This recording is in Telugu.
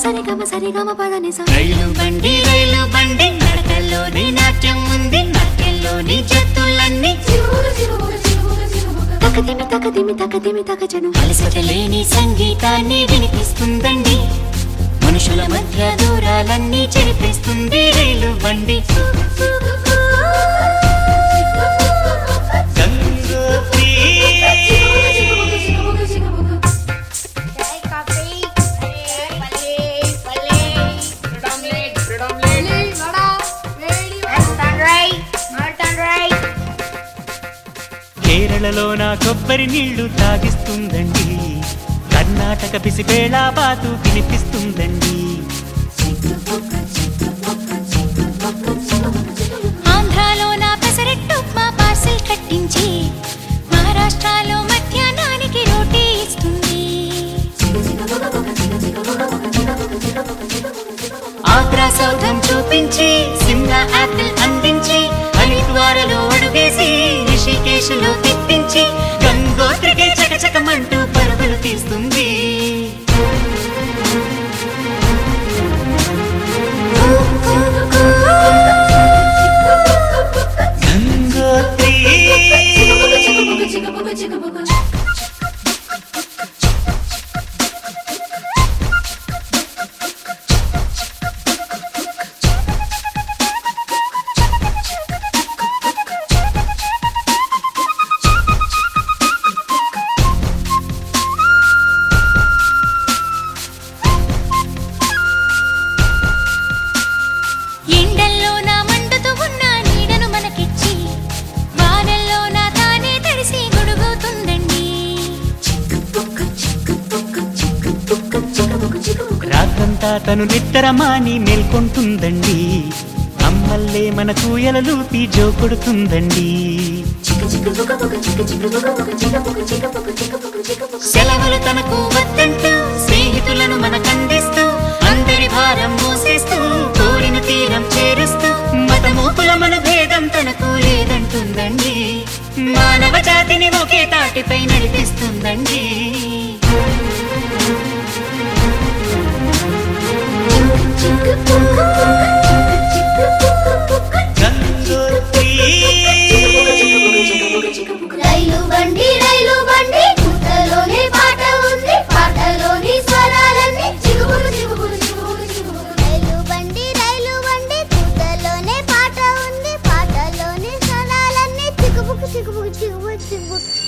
సరి గమ సరి గమ పద నిస రైలు బండి రైలు బండి నడకల్లోని నాట్యం ఉంది నాట్యంలోని జత్తులన్నీ తకదిమి తకదిమి తకదిమి తకజను అలసట లేని సంగీతాన్ని వినిపిస్తుందండి మనుషుల మధ్య దూరాలన్నీ చెరిపిస్తుంది రైలు బండి Gangotri Hey, coffee. Hey, Pali, Pali. Omelette, bread omelette. Vada, very Martin Ray, Martin Ray. కేరళలో నా కొబ్బరి నీళ్లు తాగిస్తుందండి కర్ణాటక బిసిబేళ బాతు వినిపిస్తుందండి ఆంధ్రాలో నా పెసరెట్టు మా పార్సిల్ కట్టించి మహారాష్ట్రలో మధ్యాహ్నానికి రోటీ ఇస్తుంది ఆగ్రా సౌధం చూపించి సిమ్లా యాపిల్ అందించి హరిద్వారలో అడుగేసి రిషికేశ్లో తిప్పించి గంగోత్రికే చకచకమంటూ పరుగులు తీస్తుంది గంగోత్రి ఎండల్లో నా మండుతూ ఉన్న నీడను మనకిచ్చి వానల్లో నా తానే తడిసి గొడుగుతుందండి రాత్రంతా తను నిద్రమాని మేల్కొంటుందండి అమ్మల్లే మన కూయలలూపి జో కొడుతుందండి సెలవులు తనకు వద్దంటూ స్నేహితులను మనకందిస్తూ అందరి భారం మోసేస్తూ కోరిన తీరం చేరుస్తూ మతమూపుల మన భేదం తనకు లేదంటుందండి మానవ జాతిని ఒకే తాటిపై నడిపిస్తుందండి గంగోత్రి రైలు బండి రైలు బండి పుట్టలోనే పాట ఉంది పాటలోని స్వరాలన్నీ చిగుబులు చిగుబులు చిగుబులు చిగుబులు రైలు బండి రైలు బండి పుట్టలోనే పాట ఉంది పాటలోని స్వరాలన్నీ చిగుబుకు చిగుబుకు చిగుబుకు చిగుబుకు